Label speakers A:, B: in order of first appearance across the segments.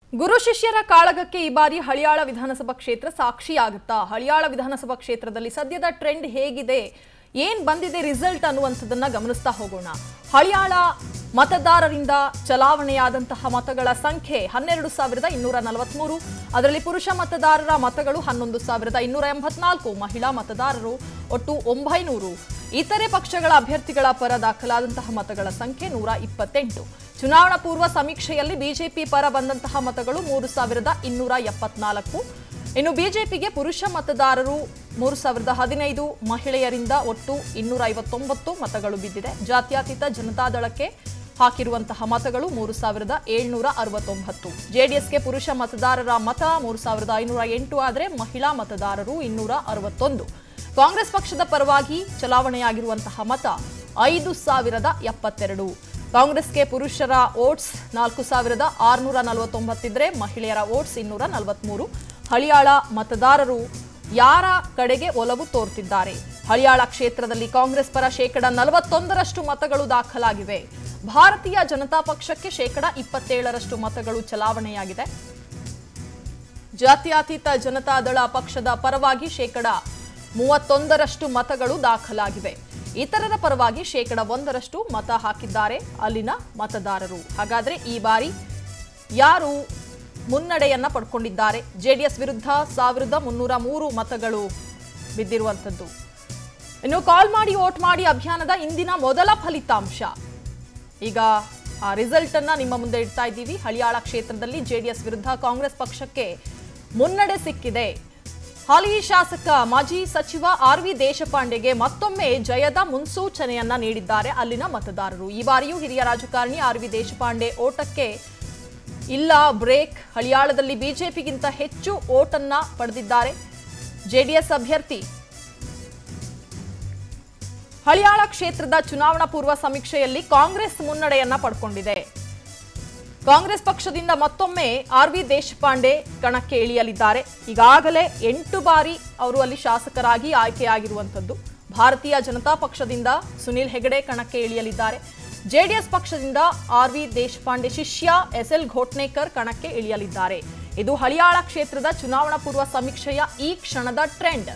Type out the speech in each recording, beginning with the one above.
A: ಗುರು ಶಿಷ್ಯರ ಕಾಳಗಕ್ಕೆ ಈ ಬಾರಿ ಹಳಿಯಾಳ ವಿಧಾನಸಭಾ ಕ್ಷೇತ್ರ ಸಾಕ್ಷಿಯಾಗುತ್ತಾ ಹಳಿಯಾಳ ವಿಧಾನಸಭಾ ಕ್ಷೇತ್ರದಲ್ಲಿ ಸದ್ಯದ ಟ್ರೆಂಡ್ ಹೇಗಿದೆ ಏನ್ ಬಂದಿದೆ ರಿಸಲ್ಟ್ ಅನ್ನುವಂಥದ್ದನ್ನ ಗಮನಿಸ್ತಾ ಹೋಗೋಣ ಹಳಿಯಾಳ ಮತದಾರರಿಂದ ಚಲಾವಣೆಯಾದಂತಹ ಮತಗಳ ಸಂಖ್ಯೆ ಹನ್ನೆರಡು ಸಾವಿರದ ಇನ್ನೂರ ನಲವತ್ಮೂರು ಅದರಲ್ಲಿ ಪುರುಷ ಮತದಾರರ ಮತಗಳು ಹನ್ನೊಂದು ಸಾವಿರದ ಇನ್ನೂರ ಎಂಬತ್ನಾಲ್ಕು ಮಹಿಳಾ ಮತದಾರರು ಒಟ್ಟು ಒಂಬೈನೂರು ಇತರೆ ಪಕ್ಷಗಳ ಅಭ್ಯರ್ಥಿಗಳ ಪರ ದಾಖಲಾದಂತಹ ಮತಗಳ ಸಂಖ್ಯೆ ನೂರ ಇಪ್ಪತ್ತೆಂಟು ಚುನಾವಣಾ ಪೂರ್ವ ಸಮೀಕ್ಷೆಯಲ್ಲಿ ಬಿಜೆಪಿ ಪರ ಬಂದಂತಹ ಮತಗಳು ಮೂರು ಸಾವಿರದ ಇನ್ನೂರ ಎಪ್ಪತ್ನಾಲ್ಕು ಇನ್ನು ಬಿಜೆಪಿಗೆ ಪುರುಷ ಮತದಾರರು ಮೂರು ಸಾವಿರದ ಹದಿನೈದು ಮಹಿಳೆಯರಿಂದ ಒಟ್ಟು ಇನ್ನೂರ ಐವತ್ತೊಂಬತ್ತು ಮತಗಳು ಬಿದ್ದಿದೆ ಜಾತ್ಯತೀತ ಜನತಾದಳಕ್ಕೆ ಹಾಕಿರುವಂತಹ ಮತಗಳು ಮೂರು ಸಾವಿರದ ಏಳ್ನೂರ ಅರವತ್ತೊಂಬತ್ತು ಜೆಡಿಎಸ್ಗೆ ಪುರುಷ ಮತದಾರರ ಮತ ಮೂರು ಸಾವಿರದ ಐನೂರ ಎಂಟು ಆದರೆ ಮಹಿಳಾ ಮತದಾರರು ಇನ್ನೂರ ಅರವತ್ತೊಂದು ಕಾಂಗ್ರೆಸ್ ಪಕ್ಷದ ಪರವಾಗಿ ಚಲಾವಣೆಯಾಗಿರುವಂತಹ ಮತ ಐದು ಸಾವಿರದ ಎಪ್ಪತ್ತೆರಡು ಕಾಂಗ್ರೆಸ್ಗೆ ಪುರುಷರ ಓಟ್ಸ್ ನಾಲ್ಕು ಸಾವಿರದ ಆರುನೂರ ನಲವತ್ತೊಂಬತ್ತಿದ್ರೆ ಮಹಿಳೆಯರ ಓಟ್ಸ್ ಇನ್ನೂರ ನಲವತ್ಮೂರು ಹಳಿಯಾಳ ಮತದಾರರು ಯಾರ ಕಡೆಗೆ ಒಲವು ತೋರ್ತಿದ್ದಾರೆ ಹಳಿಯಾಳ ಕ್ಷೇತ್ರದಲ್ಲಿ ಕಾಂಗ್ರೆಸ್ ಪರ ಶೇಕಡ ನಲವತ್ತೊಂದರಷ್ಟು ಮತಗಳು ದಾಖಲಾಗಿವೆ ಭಾರತೀಯ ಜನತಾ ಪಕ್ಷಕ್ಕೆ ಶೇಕಡ ಇಪ್ಪತ್ತೇಳರಷ್ಟು ಮತಗಳು ಚಲಾವಣೆಯಾಗಿದೆ ಜಾತ್ಯತೀತ ಜನತಾದಳ ಪಕ್ಷದ ಪರವಾಗಿ ಶೇಕಡ ಮೂವತ್ತೊಂದರಷ್ಟು ಮತಗಳು ದಾಖಲಾಗಿವೆ ಇತರರ ಪರವಾಗಿ ಶೇಕಡ ಒಂದರಷ್ಟು ಮತ ಹಾಕಿದ್ದಾರೆ ಅಲ್ಲಿನ ಮತದಾರರು ಹಾಗಾದ್ರೆ ಈ ಬಾರಿ ಯಾರು ಮುನ್ನಡೆಯನ್ನ ಪಡ್ಕೊಂಡಿದ್ದಾರೆ ಜೆಡಿಎಸ್ ವಿರುದ್ಧ ಸಾವಿರದ ಮುನ್ನೂರ ಮೂರು ಮತಗಳು ಬಿದ್ದಿರುವಂಥದ್ದು ಇನ್ನು ಕಾಲ್ ಮಾಡಿ ವೋಟ್ ಮಾಡಿ ಅಭಿಯಾನದ ಇಂದಿನ ಮೊದಲ ಫಲಿತಾಂಶ ಈಗ ಆ ರಿಸಲ್ಟ್ ಅನ್ನ ನಿಮ್ಮ ಮುಂದೆ ಇಡ್ತಾ ಇದ್ದೀವಿ ಹಳಿಯಾಳ ಕ್ಷೇತ್ರದಲ್ಲಿ ಜೆಡಿಎಸ್ ವಿರುದ್ಧ ಕಾಂಗ್ರೆಸ್ ಪಕ್ಷಕ್ಕೆ ಮುನ್ನಡೆ ಸಿಕ್ಕಿದೆ ಹಾಲಿ ಶಾಸಕ ಮಾಜಿ ಸಚಿವ ಆರ್ ವಿ ದೇಶಪಾಂಡೆಗೆ ಮತ್ತೊಮ್ಮೆ ಜಯದ ಮುನ್ಸೂಚನೆಯನ್ನ ನೀಡಿದ್ದಾರೆ ಅಲ್ಲಿನ ಮತದಾರರು ಈ ಬಾರಿಯೂ ಹಿರಿಯ ರಾಜಕಾರಣಿ ಆರ್ ವಿ ದೇಶಪಾಂಡೆ ಓಟಕ್ಕೆ ಇಲ್ಲ ಬ್ರೇಕ್ ಹಳಿಯಾಳದಲ್ಲಿ ಬಿಜೆಪಿಗಿಂತ ಹೆಚ್ಚು ಓಟನ್ನ ಪಡೆದಿದ್ದಾರೆ ಜೆಡಿಎಸ್ ಅಭ್ಯರ್ಥಿ ಹಳಿಯಾಳ ಕ್ಷೇತ್ರದ ಚುನಾವಣಾ ಪೂರ್ವ ಸಮೀಕ್ಷೆಯಲ್ಲಿ ಕಾಂಗ್ರೆಸ್ ಮುನ್ನಡೆಯನ್ನ ಪಡ್ಕೊಂಡಿದೆ ಕಾಂಗ್ರೆಸ್ ಪಕ್ಷದಿಂದ ಮತ್ತೊಮ್ಮೆ ಆರ್ ವಿ ದೇಶಪಾಂಡೆ ಕಣಕ್ಕೆ ಇಳಿಯಲಿದ್ದಾರೆ ಈಗಾಗಲೇ ಎಂಟು ಬಾರಿ ಅವರು ಅಲ್ಲಿ ಶಾಸಕರಾಗಿ ಆಯ್ಕೆಯಾಗಿರುವಂಥದ್ದು ಭಾರತೀಯ ಜನತಾ ಪಕ್ಷದಿಂದ ಸುನಿಲ್ ಹೆಗಡೆ ಕಣಕ್ಕೆ ಇಳಿಯಲಿದ್ದಾರೆ ಜೆಡಿಎಸ್ ಪಕ್ಷದಿಂದ ಆರ್ ವಿ ದೇಶಪಾಂಡೆ ಶಿಷ್ಯ ಎಸ್ ಎಲ್ ಘೋಟ್ನೇಕರ್ ಕಣಕ್ಕೆ ಇಳಿಯಲಿದ್ದಾರೆ ಇದು ಹಳಿಯಾಳ ಕ್ಷೇತ್ರದ ಚುನಾವಣಾ ಪೂರ್ವ ಸಮೀಕ್ಷೆಯ ಈ ಕ್ಷಣದ ಟ್ರೆಂಡ್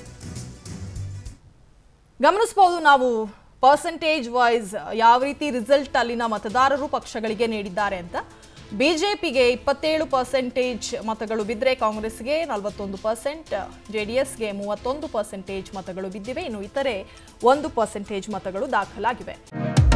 A: ಗಮನಿಸಬಹುದು ನಾವು ಪರ್ಸೆಂಟೇಜ್ ವೈಸ್ ಯಾವ ರೀತಿ ರಿಸಲ್ಟ್ ಅಲ್ಲಿನ ಮತದಾರರು ಪಕ್ಷಗಳಿಗೆ ನೀಡಿದ್ದಾರೆ ಅಂತ ಬಿಜೆಪಿಗೆ ಇಪ್ಪತ್ತೇಳು ಪರ್ಸೆಂಟೇಜ್ ಮತಗಳು ಬಿದ್ದರೆ ಕಾಂಗ್ರೆಸ್ಗೆ ನಲವತ್ತೊಂದು ಪರ್ಸೆಂಟ್ ಜೆಡಿಎಸ್ಗೆ ಮೂವತ್ತೊಂದು ಪರ್ಸೆಂಟೇಜ್ ಮತಗಳು ಬಿದ್ದಿವೆ ಇನ್ನು ಇತರೆ ಒಂದು ಪರ್ಸೆಂಟೇಜ್ ಮತಗಳು ದಾಖಲಾಗಿವೆ